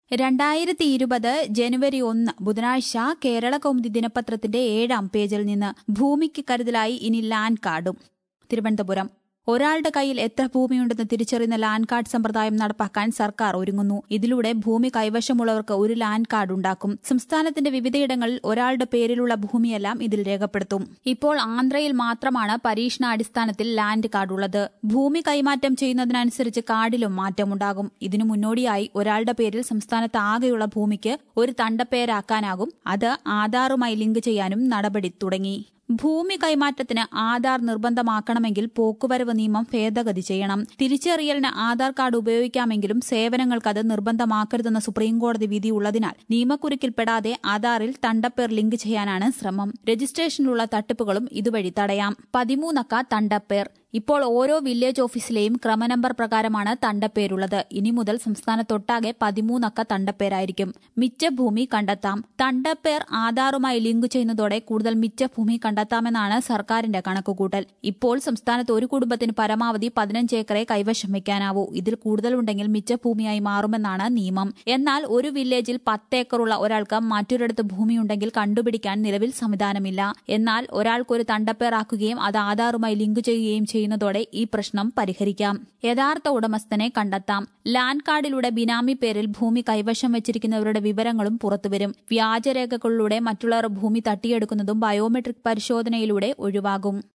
രണ്ടായിരത്തി ഇരുപത് ജനുവരി ഒന്ന് ബുധനാഴ്ച കേരള കൗമുദി ദിനപത്രത്തിന്റെ ഏഴാം പേജിൽ നിന്ന് ഭൂമിക്ക് കരുതലായി ഇനി ലാൻഡ് കാർഡും തിരുവനന്തപുരം ഒരാളുടെ കയ്യിൽ എത്ര ഭൂമിയുണ്ടെന്ന് തിരിച്ചറിയുന്ന ലാൻഡ് കാർഡ് സമ്പ്രദായം നടപ്പാക്കാൻ സർക്കാർ ഒരുങ്ങുന്നു ഇതിലൂടെ ഭൂമി കൈവശമുള്ളവർക്ക് ഒരു ലാൻഡ് കാർഡ് ഉണ്ടാക്കും സംസ്ഥാനത്തിന്റെ വിവിധയിടങ്ങളിൽ ഒരാളുടെ പേരിലുള്ള ഭൂമിയെല്ലാം ഇതിൽ രേഖപ്പെടുത്തും ഇപ്പോൾ ആന്ധ്രയിൽ മാത്രമാണ് പരീക്ഷണാടിസ്ഥാനത്തിൽ ലാൻഡ് കാർഡ് ഉള്ളത് ഭൂമി കൈമാറ്റം ചെയ്യുന്നതിനനുസരിച്ച് കാർഡിലും മാറ്റമുണ്ടാകും ഇതിനു മുന്നോടിയായി ഒരാളുടെ പേരിൽ സംസ്ഥാനത്ത് ആകെയുള്ള ഭൂമിക്ക് ഒരു തണ്ടപ്പേരാക്കാനാകും അത് ആധാറുമായി ലിങ്ക് ചെയ്യാനും നടപടി തുടങ്ങി ഭൂമി കൈമാറ്റത്തിന് ആധാർ നിർബന്ധമാക്കണമെങ്കിൽ പോക്കുവരവ് നിയമം ഭേദഗതി ചെയ്യണം തിരിച്ചറിയലിന് ആധാർ കാർഡ് ഉപയോഗിക്കാമെങ്കിലും സേവനങ്ങൾക്ക് അത് നിർബന്ധമാക്കരുതെന്ന സുപ്രീംകോടതി വിധി ഉള്ളതിനാൽ നിയമക്കുരുക്കിൽപ്പെടാതെ ആധാറിൽ തണ്ടപ്പേർ ലിങ്ക് ചെയ്യാനാണ് ശ്രമം രജിസ്ട്രേഷനിലുള്ള തട്ടിപ്പുകളും ഇതുവഴി തടയാം പതിമൂന്നക്ക തണ്ടപ്പേർ ഇപ്പോൾ ഓരോ വില്ലേജ് ഓഫീസിലെയും ക്രമനമ്പർ പ്രകാരമാണ് തണ്ടപ്പേരുള്ളത് ഇനി മുതൽ സംസ്ഥാനത്തൊട്ടാകെ പതിമൂന്നക്ക തണ്ടപ്പേരായിരിക്കും മിച്ച ഭൂമി കണ്ടെത്താം തണ്ടപ്പേർ ആധാറുമായി ലിങ്ക് ചെയ്യുന്നതോടെ കൂടുതൽ മിച്ച ഭൂമി കണ്ടെത്താമെന്നാണ് സർക്കാരിന്റെ കണക്കുകൂട്ടൽ ഇപ്പോൾ സംസ്ഥാനത്ത് ഒരു കുടുംബത്തിന് പരമാവധി പതിനഞ്ച് ഏക്കറെ കൈവശം വയ്ക്കാനാവൂ ഇതിൽ കൂടുതലുണ്ടെങ്കിൽ മിച്ച ഭൂമിയായി മാറുമെന്നാണ് നിയമം എന്നാൽ ഒരു വില്ലേജിൽ പത്തേക്കറുള്ള ഒരാൾക്ക് മറ്റൊരിടത്ത് ഭൂമിയുണ്ടെങ്കിൽ കണ്ടുപിടിക്കാൻ നിലവിൽ സംവിധാനമില്ല എന്നാൽ ഒരാൾക്ക് ഒരു തണ്ടപ്പേർ ആക്കുകയും അത് ആധാറുമായി ലിങ്ക് ചെയ്യുകയും ചെയ്യുന്നതോടെ ഈ പ്രശ്നം പരിഹരിക്കാം യഥാർത്ഥ ഉടമസ്ഥനെ കണ്ടെത്താം ലാൻഡ് കാർഡിലൂടെ ബിനാമി പേരിൽ ഭൂമി കൈവശം വെച്ചിരിക്കുന്നവരുടെ വിവരങ്ങളും പുറത്തുവരും വ്യാജരേഖകളിലൂടെ മറ്റുള്ളവർ ഭൂമി തട്ടിയെടുക്കുന്നതും ബയോമെട്രിക് പരിശോധനയിലൂടെ ഒഴിവാകും